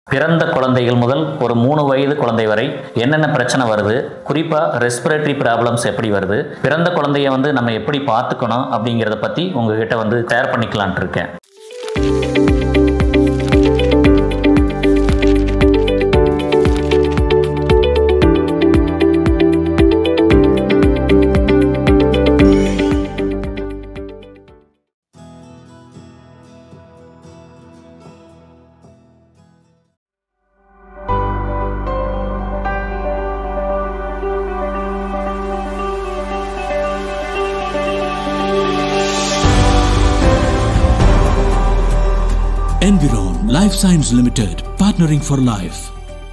பிறந்த குழந்தைகள் முதல் ஒரு மூணு வயது குழந்தை வரை என்னென்ன பிரச்சனை வருது குறிப்பாக ரெஸ்பிரேட்டரி ப்ராப்ளம்ஸ் எப்படி வருது பிறந்த குழந்தைய வந்து நம்ம எப்படி பார்த்துக்கணும் அப்படிங்கிறத பற்றி உங்ககிட்ட வந்து ஷேர் பண்ணிக்கலான்ட்டு இருக்கேன் Environ Life Science Limited, partnering for life.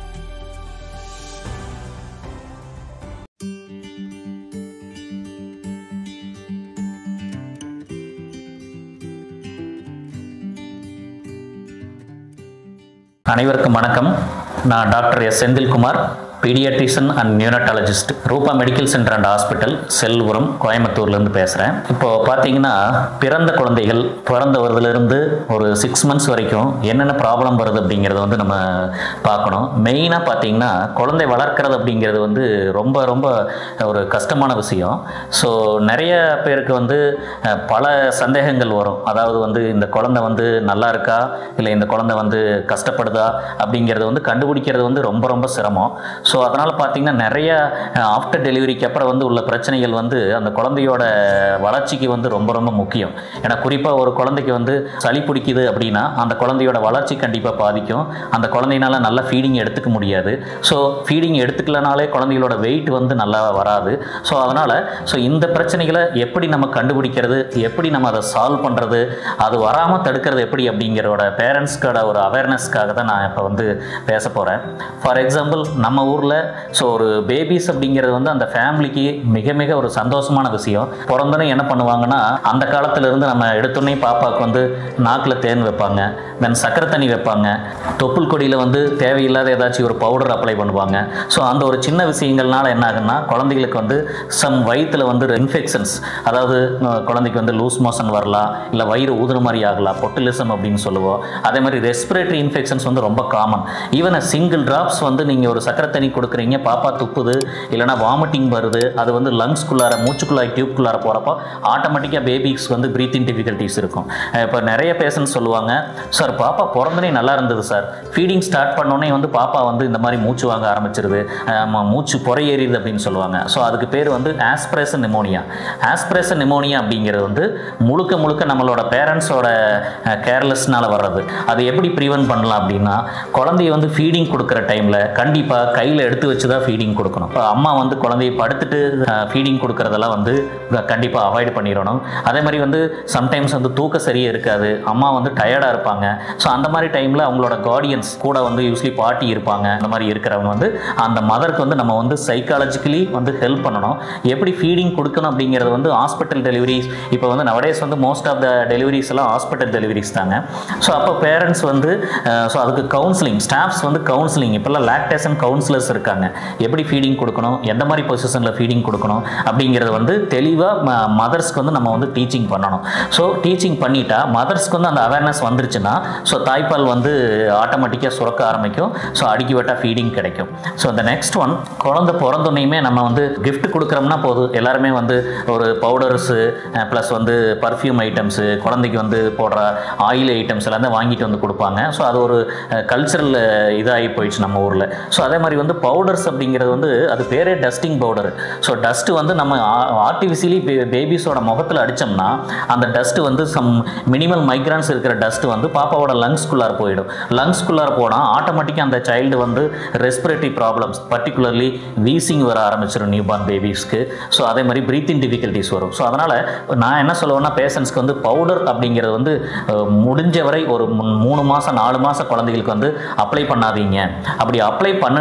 அனைவருக்கும் வணக்கம் நான் doctor S Senthilkumar pediatrician and neonatologist Roopa medical center and hospital Selvaram கோயம்புத்தூர்லேருந்து பேசுகிறேன் இப்போ பார்த்தீங்கன்னா பிறந்த குழந்தைகள் பிறந்த வருதிலிருந்து ஒரு சிக்ஸ் மந்த்ஸ் வரைக்கும் என்னென்ன ப்ராப்ளம் வருது அப்படிங்கிறத வந்து நம்ம பார்க்கணும் மெயினாக பார்த்தீங்கன்னா குழந்தை வளர்க்குறது அப்படிங்கிறது வந்து ரொம்ப ரொம்ப ஒரு கஷ்டமான விஷயம் ஸோ நிறைய பேருக்கு வந்து அஹ், பல சந்தேகங்கள் வரும் அதாவது வந்து இந்த குழந்தை வந்து நல்லா இருக்கா இல்லை இந்த குழந்தை வந்து கஷ்டப்படுதா அப்படிங்கிறது வந்து கண்டுபிடிக்கிறது வந்து ரொம்ப ரொம்ப சிரமம் ஸோ அதனால் பார்த்தீங்கன்னா நிறைய ஆஃப்டர் டெலிவரிக்கு அப்புறம் வந்து உள்ள பிரச்சனைகள் வந்து அந்த குழந்தையோட வளர்ச்சிக்கு வந்து ரொம்ப ரொம்ப முக்கியம் ஏன்னா குறிப்பாக ஒரு குழந்தைக்கு வந்து சளி பிடிக்குது அப்படின்னா அந்த குழந்தையோட வளர்ச்சி கண்டிப்பாக பாதிக்கும் அந்த குழந்தையினால நல்லா ஃபீடிங் எடுத்துக்க முடியாது ஸோ ஃபீடிங் எடுத்துக்கலனாலே குழந்தைகளோட வெயிட் வந்து நல்லா வராது ஸோ அதனால் ஸோ இந்த பிரச்சனைகளை எப்படி நம்ம கண்டுபிடிக்கிறது எப்படி நம்ம அதை சால்வ் பண்ணுறது அது வராமல் தடுக்கிறது எப்படி அப்படிங்கிறோட பேரண்ட்ஸ்க்கோட ஒரு அவேர்னஸ்க்காக தான் நான் இப்போ வந்து பேச போகிறேன் ஃபார் எக்ஸாம்பிள் நம்ம ஊரில் ஸோ ஒரு பேபிஸ் அப்படிங்கிறது வந்து அந்த ஃபேமிலிக்கு மிக மிக ஒரு சந்தோஷமான விஷயம் பிறந்தோன்னே என்ன பண்ணுவாங்கன்னா அந்த காலத்துல இருந்து நம்ம எடுத்தோடனே பாப்பாவுக்கு வந்து நாக்கில் தேன் வைப்பாங்க தென் சக்கரை தண்ணி வைப்பாங்க தொப்புள் கொடியில் வந்து தேவையில்லாத ஏதாச்சும் ஒரு பவுடர் அப்ளை பண்ணுவாங்க ஸோ அந்த ஒரு சின்ன விஷயங்கள்னால என்ன ஆகுன்னா குழந்தைகளுக்கு வந்து சம் வயிற்றில் வந்து இன்ஃபெக்ஷன்ஸ் அதாவது அஹ், குழந்தைக்கு வந்து லூஸ் மோஷன் வரலாம் இல்லை வயிறு ஊதுற மாதிரி ஆகலாம் பொட்டிலிசம் அப்படின்னு சொல்லுவோம் அதே மாதிரி ரெஸ்பிரேட்டரி இன்ஃபெக்ஷன்ஸ் வந்து ரொம்ப காமன் ஈவன் சிங்கிள் டிராப்ஸ் வந்து நீங்கள் ஒரு சக்கரை தண்ணி கொடுக்குறீங்க பாப்பா துப்புது இல்லைனா வாமிட்டிங் வருது அது வந்து லங்ஸ்குள்ளார மூச்சுக்குள்ளார டியூப்குள்ளார போகிறப்போ ஆட்டோமேட்டிக்காக பேபிஸ் வந்து பிரீத்திங் டிஃபிகல்ட்டிஸ் இருக்கும் இப்போ நிறைய பேஷண்ட் சொல்லுவாங்க சார் பாப்பா பிறந்தனே நல்லா இருந்தது சார் ஃபீடிங் ஸ்டார்ட் பண்ணோடனே வந்து பாப்பா வந்து இந்த மாதிரி மூச்சு வாங்க ஆரம்பிச்சிருது ஆமா, மூச்சு புறையேறிது அப்படின்னு சொல்லுவாங்க ஸோ அதுக்கு பேர் வந்து ஆஸ்பிரேஷன் நிமோனியா ஆஸ்பிரேஷன் நிமோனியா அப்படிங்கிறது வந்து முழுக்க முழுக்க நம்மளோட பேரண்ட்ஸோட கேர்லெஸ்னால வர்றது அது எப்படி ப்ரிவென்ட் பண்ணலாம் அப்படின்னா குழந்தைய வந்து ஃபீடிங் கொடுக்குற டைமில் கண்டிப்பாக கையில் எடுத்து வச்சு தான் ஃபீடிங் கொடுக்கணும் இப்போ அம்மா வந்து குழந்தைய படுத்துட்டு ஃபீடிங் கொடுக்குறதெல்லாம் வந்து கண்டிப்பாக அவாய்ட் பண்ணிடணும் அதே மாதிரி வந்து சம்டைம்ஸ் வந்து தூக்க சரியே இருக்காது அம்மா வந்து டயர்டாக இருப்பாங்க ஸோ அந்த மாதிரி டைமில் அவங்களோட கார்டியன்ஸ் கூட வந்து யூஸ்வலி பாட்டி இருப்பாங்க அந்த மாதிரி இருக்கிறவங்க வந்து அந்த மதருக்கு வந்து நம்ம வந்து சைக்காலஜிக்கலி வந்து ஹெல்ப் பண்ணணும் எப்படி ஃபீடிங் கொடுக்கணும் அப்படிங்கிறது வந்து ஹாஸ்பிட்டல் டெலிவரிஸ் இப்போ வந்து நவடேஸ் வந்து மோஸ்ட் ஆஃப் த டெலிவரிஸ் எல்லாம் ஹாஸ்பிட்டல் டெலிவரிஸ் தாங்க ஸோ அப்போ பேரண்ட்ஸ் வந்து ஸோ அதுக்கு கவுன்சிலிங் ஸ்டாஃப்ஸ் வந்து கவுன்சிலிங் இப்போல்லாம் லாக்டேஷன் கவுன்சிலர்ஸ் இருக்காங்க எப்படி ஃபீடிங் கொடுக்கணும் எந்த மாதிரி பொசிஷனில் ஃபீடிங் கொடுக்கணும் அப்படிங்கிறது வந்து தெளிவாக மதர்ஸ்க்கு வந்து நம்ம வந்து டீச்சிங் பண்ணணும் ஸோ டீச்சிங் பண்ணிட்டா மதர்ஸ்க்கு வந்து அந்த அவேர்னஸ் வந்துருச்சுன்னா ஸோ தாய்ப்பால் வந்து ஆட்டோமேட்டிக்காக சுரக்க ஆரம்பிக்கும் ஸோ அடிக்கி விட்டால் ஃபீடிங் கிடைக்கும் ஸோ இந்த நெக்ஸ்ட் ஒன் குழந்தை பிறந்தோன்னையுமே நம்ம வந்து gift கொடுக்குறோம்னா போதும் எல்லாருமே வந்து ஒரு பவுடர்ஸு ப்ளஸ் வந்து பர்ஃப்யூம் ஐட்டம்ஸு குழந்தைக்கு வந்து போடுற ஆயில் ஐட்டம்ஸ் எல்லாமே வாங்கிட்டு வந்து கொடுப்பாங்க ஸோ அது ஒரு கல்ச்சரல் இதாகி போயிடுச்சு நம்ம ஊரில் ஸோ அதே மாதிரி வந்து பவுடர்ஸ் அப்படிங்கிறது வந்து அது பேரே டஸ்டிங் பவுடர் ஸோ டஸ்ட்டு வந்து நம்ம ஆர்டிஃபிஷியலி பேபிஸோட முகத்தில் அடித்தோம்னா அந்த டஸ்ட்டு வந்து சம் மினிமல் மைக்ரான்ஸ் இருக்கிற டஸ்ட்டு வந்து பாப்பாவோட லங்ஸ்குள்ளார போயிடும் லங்ஸ்குள்ளார போனால் ஆட்டோமேட்டிக்காக அந்த சைல்டு வந்து ரெஸ்பிரேட்டரி ப்ராப்ளம்ஸ் பர்டிகுலர்லி வீசிங் வர ஆரம்பிச்சிடும் நியூ பார்ன் பேபிஸ்க்கு ஸோ அதே மாதிரி பிரீத்திங் டிஃபிகல்ட்டிஸ் வரும் ஸோ அதனால் நான் என்ன சொல்லுவேன்னா பேஷண்ட்ஸ்க்கு வந்து பவுடர் அப்படிங்கிறது வந்து அஹ், முடிஞ்ச வரை ஒரு மூ- மூணு மாதம் நாலு மாதம் குழந்தைகளுக்கு வந்து அப்ளை பண்ணாதீங்க அப்படி அப்ளை பண்ணுனீங்கன்னா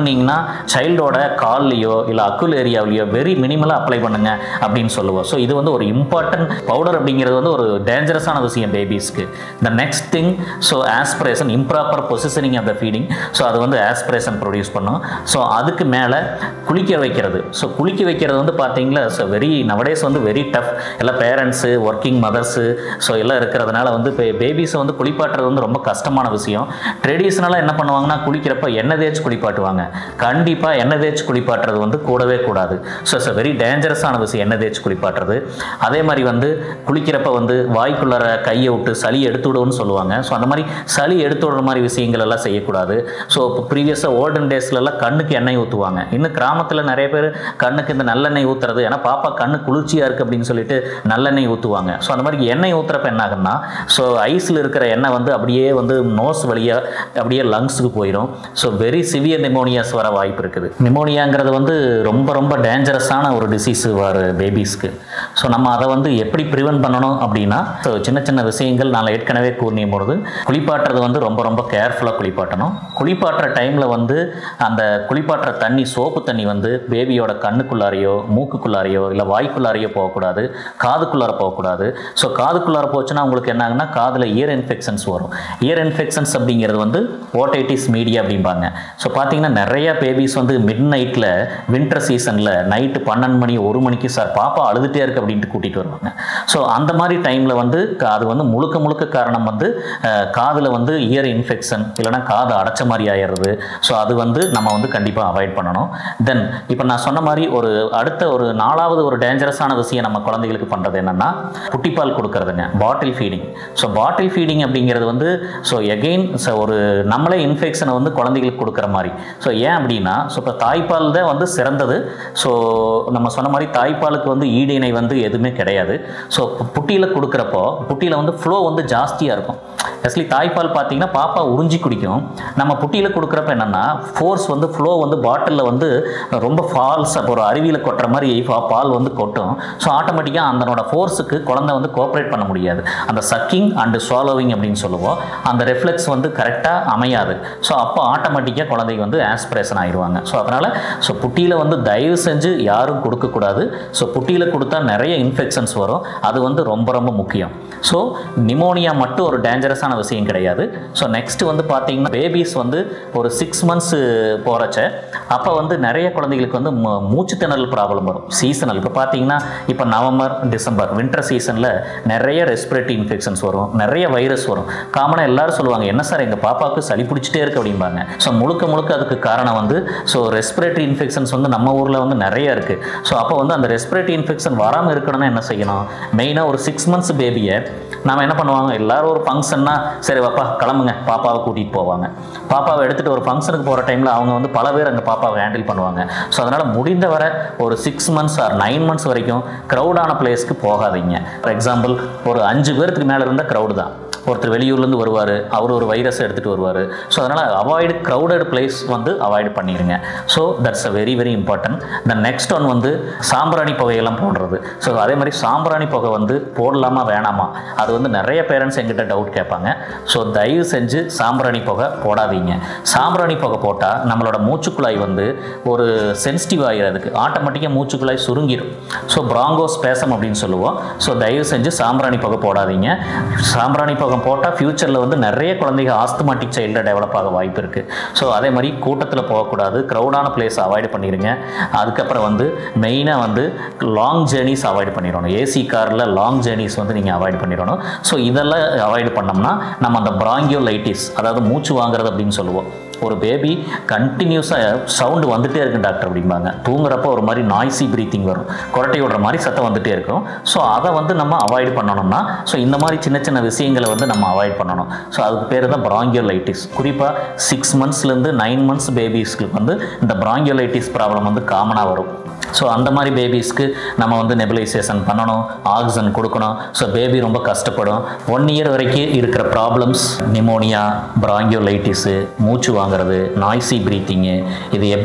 சைல்டோட கால்லையோ இல்லை அக்குல் ஏரியாவிலையோ வெரி மினிமலாக அப்ளை பண்ணுங்க அப்படின்னு சொல்லுவோம் ஸோ இது வந்து ஒரு இம்பார்ட்டன்ட் பவுடர் அப்படிங்கிறது வந்து ஒரு டேஞ்சரஸான விஷயம் பேபிஸ்க்கு the next thing so aspiration improper positioning of the feeding so அது வந்து ஆஸ்பிரேஷன் ப்ரொடியூஸ் பண்ணும் ஸோ அதுக்கு மேலே குளிக்க வைக்கிறது ஸோ குளிக்க வைக்கிறது வந்து பார்த்தீங்களா ஸோ வெரி நவடேஸ் வந்து வெரி டஃப் எல்லாம் பேரண்ட்ஸு ஒர்க்கிங் மதர்ஸு ஸோ எல்லாம் இருக்கிறதுனால வந்து இப்போ பேபிஸை வந்து குளிப்பாட்டுறது வந்து ரொம்ப கஷ்டமான விஷயம் ட்ரெடிஷ்னலாக என்ன பண்ணுவாங்கன்னா குளிக்கிறப்ப எண்ணெய் தேய்ச்சி குளிப்பாட்டுவாங்க கண்டிப்பாக எண்ணெய் தேய்ச்சி குளிப்பாட்டுறது வந்து கூடவே கூடாது ஸோ இட்ஸ் வெரி டேஞ்சரஸான விஷயம் எண்ணெய் தேய்ச்சி குளிப்பாட்டுறது அதே மாதிரி வந்து குளிக்கிறப்ப வந்து வாய்க்குள்ளார கையை விட்டு சளி எடுத்து விடுவோம்னு சொல்லுவாங்க ஸோ அந்த மாதிரி சளி எடுத்து விடுற மாதிரி விஷயங்கள் எல்லாம் செய்யக்கூடாது ஸோ இப்போ ப்ரீவியஸாக ஓல்டன் டேஸ்லலாம் கண்ணுக்கு எண்ணெய் ஊற்றுவாங்க இன்னும் கிராமத்தில் நிறைய பேர் கண்ணுக்கு இந்த நல்லெண்ணெய் ஊற்றுறது ஏன்னா பாப்பா கண்ணு குளிர்ச்சியாக இருக்குது அப்படின்னு சொல்லிட்டு நல்லெண்ணெய் ஊற்றுவாங்க ஸோ அந்த மாதிரி எண்ணெய் ஊற்றுறப்ப என்ன ஆகும்னா ஸோ ஐஸில் இருக்கிற எண்ணெய் வந்து அப்படியே வந்து நோஸ் வழியாக அப்படியே லங்ஸுக்கு போயிடும் ஸோ வெரி சிவியர் நிமோனியாஸ் வர வாய்ப்பு இருக்குது நிமோனியாங்கிறது வந்து ரொம்ப ரொம்ப டேஞ்சரஸான ஒரு டிசீஸ் வர பேபிஸ்க்கு ஸோ நம்ம அதை வந்து எப்படி ப்ரிவென்ட் பண்ணணும் அப்படின்னா ஸோ சின்ன சின்ன விஷயங்கள் நான் ஏற்கனவே கூறியும் பொழுது குளிப்பாட்டுறது வந்து ரொம்ப ரொம்ப கேர்ஃபுல்லாக குளிப்பாட்டணும் குளிப்பாட்டுற டைமில் வந்து அந்த குளிப்பாட்டுற தண்ணி சோப்பு தண்ணி வந்து பேபியோட கண்ணுக்குள்ளாரையோ மூக்குக்குள்ளாரையோ இல்லை வாய்க்குள்ளாரையோ போகக்கூடாது காதுக்குள்ளார போகக்கூடாது ஸோ காதுக்குள்ளார போச்சுன்னா உங்களுக்கு என்ன ஆகுனா காதில் இயர் இன்ஃபெக்ஷன்ஸ் வரும் இயர் இன்ஃபெக்ஷன்ஸ் அப்படிங்கிறது வந்து ஓட்டைட்டிஸ் மீடியா அப்படிம்பாங்க ஸோ பார்த்தீங்கன்னா நிறைய பேபிஸ் வந்து மிட் நைட்டில் வின்டர் சீசனில் நைட்டு பன்னெண்டு மணி ஒரு மணிக்கு சார் பாப்பா அழுதுகிட்டே இருக்கு அப்படின்ட்டு கூட்டிகிட்டு வருவாங்க ஸோ அந்த மாதிரி டைமில் வந்து க- அது வந்து முழுக்க முழுக்க காரணம் வந்து காதில் வந்து இயர் இன்ஃபெக்ஷன் இல்லைன்னா காது அடைச்ச மாதிரி ஆயிடுறது ஸோ அது வந்து நம்ம வந்து கண்டிப்பாக அவாய்ட் பண்ணணும் தென் இப்போ நான் சொன்ன மாதிரி ஒரு அடுத்த ஒரு நாலாவது ஒரு டேஞ்சரஸான விஷயம் நம்ம குழந்தைகளுக்கு பண்ணுறது என்னென்னா புட்டிப்பால் கொடுக்கறதுங்க bottle feeding so bottle feeding அப்படிங்கிறது வந்து ஸோ எகெயின் ஒரு நம்மளே இன்ஃபெக்ஷனை வந்து குழந்தைகளுக்கு கொடுக்குற மாதிரி ஸோ ஏன் அப்படின்னா ஸோ இப்போ தாய்ப்பால் தான் வந்து சிறந்தது ஸோ நம்ம சொன்ன மாதிரி தாய்ப்பாலுக்கு வந்து ஈடிணை வந்து எதுவுமே கிடையாது ஸோ புட்டியில் கொடுக்குறப்போ புட்டியில் வந்து ஃப்ளோ வந்து ஜாஸ்தியாக இருக்கும் ஆக்சுவலி தாய்ப்பால் பார்த்தீங்கன்னா பாப்பா உறிஞ்சி குடிக்கும் நம்ம புட்டியில் கொடுக்குறப்ப என்னென்னா ஃபோர்ஸ் வந்து ஃப்ளோ வந்து பாட்டிலில் வந்து ரொம்ப ஃபால்ஸ் அப்போ ஒரு அருவியில் கொட்டுற மாதிரி ஃபா- பால் வந்து கொட்டும் ஸோ ஆட்டோமேட்டிக்காக அதனோட ஃபோர்ஸுக்கு குழந்தை வந்து கோஆப்ரேட் பண்ண முடியாது அந்த சக்கிங் அண்டு swallowing அப்படின்னு சொல்லுவோம் அந்த ரெஃப்ளெக்ஸ் வந்து கரெக்டாக அமையாது ஸோ அப்போ ஆட்டோமேட்டிக்காக குழந்தைக்கு வந்து ஆஸ்பிரேஷன் ஆயிடுவாங்க ஸோ அதனால் ஸோ புட்டியில் வந்து தயவு செஞ்சு யாரும் கொடுக்கக்கூடாது ஸோ புட்டியில் கொடுத்தா நிறைய இன்ஃபெக்ஷன்ஸ் வரும் அது வந்து ரொம்ப ரொம்ப முக்கியம் ஸோ நிமோனியா மட்டும் ஒரு டேஞ்சரஸான விஷயம் கிடையாது ஸோ நெக்ஸ்ட் வந்து பார்த்தீங்கன்னா பேபிஸ் வந்து ஒரு சிக்ஸ் மந்த்ஸ் போகிறச்ச அப்போ வந்து நிறைய குழந்தைகளுக்கு வந்து மூ- மூச்சு திணறல் ப்ராப்ளம் வரும் சீசனல் இப்போ பார்த்தீங்கன்னா இப்போ நவம்பர் டிசம்பர் வின்டர் சீசனில் நிறைய ரெஸ்பிரேட்டரி இன்ஃபெக்ஷன்ஸ் வரும் நிறைய வைரஸ் வரும் காமனாக எல்லாரும் சொல்லுவாங்க என்ன சார் எங்கள் பாப்பாவுக்கு சளி பிடிச்சிட்டே இருக்கு அப்படிம்பாங்க ஸோ முழுக்க முழுக்க அதுக்கு காரணம் வந்து ஸோ ரெஸ்பிரேட்டரி இன்ஃபெக்ஷன்ஸ் வந்து நம்ம ஊரில் வந்து நிறைய இருக்குது ஸோ அப்போ வந்து அந்த ரெஸ்பிரேட்டரி இன்ஃபெக்ஷன் வராமல் இருக்கணும்னா என்ன செய்யணும் மெயினாக ஒரு சிக்ஸ் மந்த்ஸ் பேபியை நாம என்ன பண்ணுவாங்க எல்லாரும் ஒரு ஃபங்க்ஷன்னா சரி வாப்பா கிளம்புங்க பாப்பாவை கூட்டிகிட்டு போவாங்க பாப்பாவை எடுத்துகிட்டு ஒரு ஃபங்க்ஷனுக்கு போகிற டைமில் அவங்க வந்து பல பேர் அந்த பாப்பாவை ஹேண்டில் பண்ணுவாங்க ஸோ அதனால் முடிந்த வரை ஒரு six months or nine months வரைக்கும் க்ரௌடான பிளேஸ்க்கு போகாதீங்க ஃபார் எக்ஸாம்பிள் ஒரு அஞ்சு பேருக்கு மேலே இருந்தால் க்ரௌடு தான் ஒருத்தர் வெளியூர்லேருந்து வருவார் அவர் ஒரு வைரஸ் எடுத்துகிட்டு வருவார் ஸோ அதனால் அவாய்டு க்ரௌடட் பிளேஸ் வந்து அவாய்ட் பண்ணிடுங்க so that's a very very important the next one வந்து சாம்பிராணி புகையெல்லாம் போடுறது ஸோ அதே மாதிரி சாம்பிராணி புகை வந்து போடலாமா வேணாமா அது வந்து நிறைய பேரண்ட்ஸ் எங்கிட்ட டவுட் கேட்பாங்க ஸோ தயவு செஞ்சு சாம்பிராணி புகை போடாதீங்க சாம்பிராணி புகை போட்டால் நம்மளோட மூச்சுக்குழாய் வந்து ஒரு சென்சிட்டிவ் ஆகிறதுக்கு ஆட்டோமேட்டிக்காக மூச்சுக்குழாய் சுருங்கிடும் ஸோ பிராங்கோஸ் பேசம் அப்படின்னு சொல்லுவோம் ஸோ தயவு செஞ்சு சாம்பிராணி புகை போடாதீங்க சாம்பிராணி புகை போட்டால் ஃப்யூச்சரில் வந்து நிறைய குழந்தைங்க ஆஸ்துமாட்டிக் சைல்டில் டெவலப் ஆக வாய்ப்பு இருக்குது ஸோ அதே மாதிரி கூட்டத்தில் போகக்கூடாது க்ரௌடான பிளேஸ் அவாய்ட் பண்ணிடுங்க அதுக்கப்புறம் வந்து மெயினாக வந்து லாங் ஜேர்னிஸ் அவாய்ட் பண்ணிடணும் ஏசி காரில் லாங் ஜேர்னிஸ் வந்து நீங்கள் அவாய்ட் பண்ணிடணும் ஸோ இதெல்லாம் அவாய்ட் பண்ணோம்னா நம்ம அந்த பிராங்கியோலைட்டிஸ் அதாவது மூச்சு வாங்குறது அப்படின்னு சொல்லுவோம் ஒரு பேபி கண்டினியூஸாக சவுண்டு வந்துட்டே இருக்கு டாக்டர் அப்படிம்பாங்க தூங்குறப்போ ஒரு மாதிரி நாய்ஸி ப்ரீத்திங் வரும் குரட்டை விடுற மாதிரி சத்தம் வந்துட்டே இருக்கும் ஸோ அதை வந்து நம்ம அவாய்ட் பண்ணணும்னா ஸோ இந்த மாதிரி சின்ன சின்ன விஷயங்களை வந்து நம்ம அவாய்ட் பண்ணணும் ஸோ அதுக்கு பேர் தான் பிராங்கியோலைட்டிஸ் குறிப்பாக சிக்ஸ் மந்த்ஸ்லேருந்து நைன் மந்த்ஸ் பேபிஸ்க்கு வந்து இந்த பிராங்கியோலைட்டிஸ் ப்ராப்ளம் வந்து காமனாக வரும் ஸோ அந்த மாதிரி பேபிஸ்க்கு நம்ம வந்து நெபுலைசேஷன் பண்ணணும் ஆக்சிஜன் கொடுக்கணும் ஸோ பேபி ரொம்ப கஷ்டப்படும் ஒன் இயர் வரைக்கும் இருக்கிற ப்ராப்ளம்ஸ் நிமோனியா பிராங்கியோலைட்டிஸு மூச்சு வாங்குறது நாய்ஸி ப்ரீத்திங்கு இது எப்படி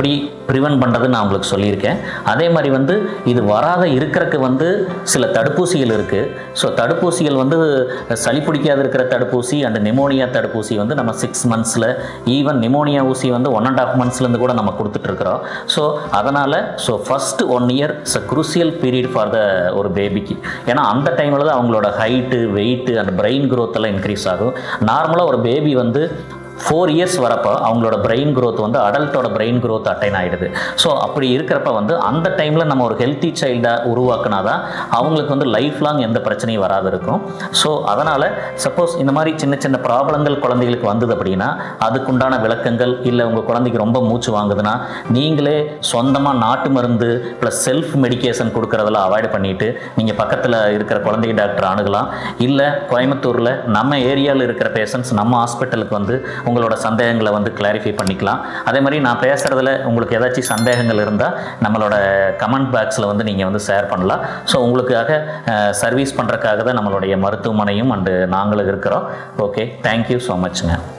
ப்ரிவென்ட் பண்ணுறது நான் உங்களுக்கு சொல்லியிருக்கேன் அதே மாதிரி வந்து இது வராத இருக்கிறதுக்கு வந்து சில தடுப்பூசிகள் இருக்குது ஸோ தடுப்பூசிகள் வந்து சளி பிடிக்காத இருக்கிற தடுப்பூசி அண்ட் நிமோனியா தடுப்பூசி வந்து நம்ம சிக்ஸ் மந்த்ஸில் ஈவன் நிமோனியா ஊசி வந்து ஒன் அண்ட் ஆஃப் மந்த்ஸ்லேருந்து கூட நம்ம கொடுத்துட்ருக்குறோம் ஸோ அதனால் so first one year it's a crucial period for the ஒரு பேபிக்கு ஏன்னா அந்த டைமில் தான் அவங்களோட height weight and brain growth எல்லாம் இன்க்ரீஸ் ஆகும் நார்மலாக ஒரு பேபி வந்து ஃபோர் இயர்ஸ் வரப்போ அவங்களோட பிரெயின் growth வந்து அடல்ட்டோட பிரெயின் growth அட்டைன் ஆகிடுது ஸோ அப்படி இருக்கிறப்ப வந்து அந்த டைமில் நம்ம ஒரு ஹெல்த்தி சைல்டாக உருவாக்குனா தான் அவங்களுக்கு வந்து லைஃப் லாங் எந்த பிரச்சனையும் வராது இருக்கும் ஸோ அதனால் சப்போஸ் இந்த மாதிரி சின்ன சின்ன ப்ராப்ளங்கள் குழந்தைகளுக்கு வந்தது அப்படின்னா அதுக்குண்டான விளக்கங்கள் இல்லை உங்கள் குழந்தைக்கு ரொம்ப மூச்சு வாங்குதுன்னா நீங்களே சொந்தமாக நாட்டு மருந்து ப்ளஸ் செல்ஃப் மெடிகேஷன் கொடுக்குறதெல்லாம் அவாய்ட் பண்ணிவிட்டு நீங்கள் பக்கத்தில் இருக்கிற குழந்தை டாக்டர் அணுகலாம் இல்லை கோயம்புத்தூரில் நம்ம ஏரியாவில் இருக்கிற பேஷண்ட்ஸ் நம்ம ஹாஸ்பிட்டலுக்கு வந்து உங்களோட சந்தேகங்களை வந்து கிளாரிஃபை பண்ணிக்கலாம் அதே மாதிரி நான் பேசுகிறதுல உங்களுக்கு ஏதாச்சும் சந்தேகங்கள் இருந்தால் நம்மளோட கமெண்ட் பாக்ஸில் வந்து நீங்கள் வந்து ஷேர் பண்ணலாம் ஸோ உங்களுக்காக சர்வீஸ் பண்ணுறதுக்காக தான் நம்மளுடைய மருத்துவமனையும் அண்டு நாங்களும் இருக்கிறோம் ஓகே தேங்க்யூ ஸோ மச்ங்க